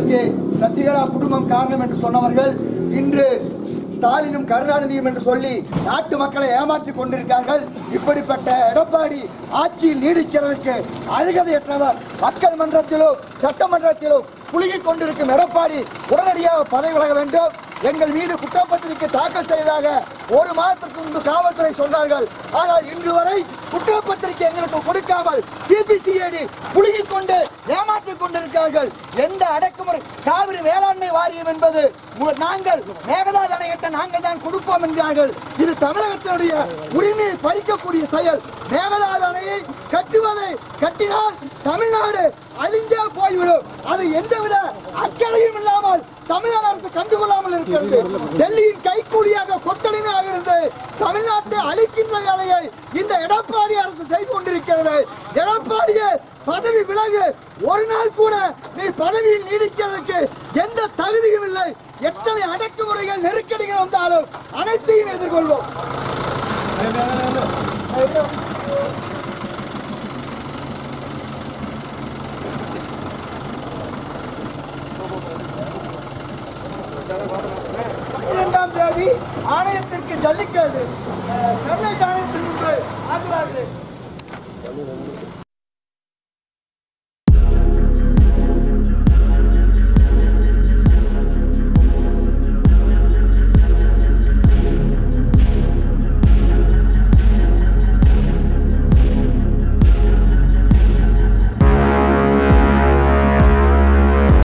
இதற்கு சசிகலா குடும்பம் காரணம் என்று சொன்னவர்கள் இன்று ஸ்டாலினும் கருணாநிதியும் என்று சொல்லி நாட்டு மக்களை ஏமாற்றிக் கொண்டிருக்கார்கள் இப்படிப்பட்ட எடப்பாடி ஆட்சியில் நீடிக்கிறதுக்கு அருகதையற்றவர் மக்கள் மன்றத்திலோ சட்டமன்றத்திலோ புழுகிக் கொண்டிருக்கும் எடப்பாடி உடனடியாக பதவி விலக வேண்டும் எங்கள் மீது குற்றப்பத்திரிகை தாக்கல் செய்ததாக ஒரு மாதத்திற்கு முன்பு காவல்துறை சொன்னார்கள் ஆனால் இன்று வரை குற்றப்பத்திரிகை எங்களுக்கு கொடுக்காமல் சிபிசிஐடி புழுகிக் கொண்டு ஏமாற்றிக் கொண்டிருக்கிறார்கள் எந்த அடக்குமுறை காவிரி வேளாண்மை வாரியம் என்பது மு- நாங்கள் மேகதாது அணையிட்ட நாங்கள் தான் கொடுப்போம் என்கிறார்கள் இது தமிழகத்தினுடைய உரிமையை பறிக்கக்கூடிய செயல் மேகதாது அணையை கட்டுவதை கட்டினால் தமிழ்நாடு அழிஞ்சே போய்விடும் அது எந்தவித அக்கறையும் இல்லாமல் தமிழ்நாடு அரசு கண்டுகொள்ளாமல் இருக்கிறது டெல்லியின் கைக்கூலியாக கொத்தடிமையாக இருந்து தமிழ்நாட்டை அழிக்கின்ற வேலையை இந்த எடப்பாடி அரசு செய்து கொண்டிருக்கிறது எடப்பாடியே பதவி விலகு ஒரு நாள் கூட நீ பதவியில் நீடிக்கிறதுக்கு எந்த தகுதியும் இல்லை எத்தனை அடக்குமுறைகள் நெருக்கடிகள் வந்தாலும் அனைத்தையும் எதிர்கொள்வோம் இரண்டாம் தேதி ஆணையத்திற்கு ஜல்லிக்கட்டு அஹ், ஸ்டெர்லைட் ஆணையத்திற்கு முன்பு ஆஜராகிறேன்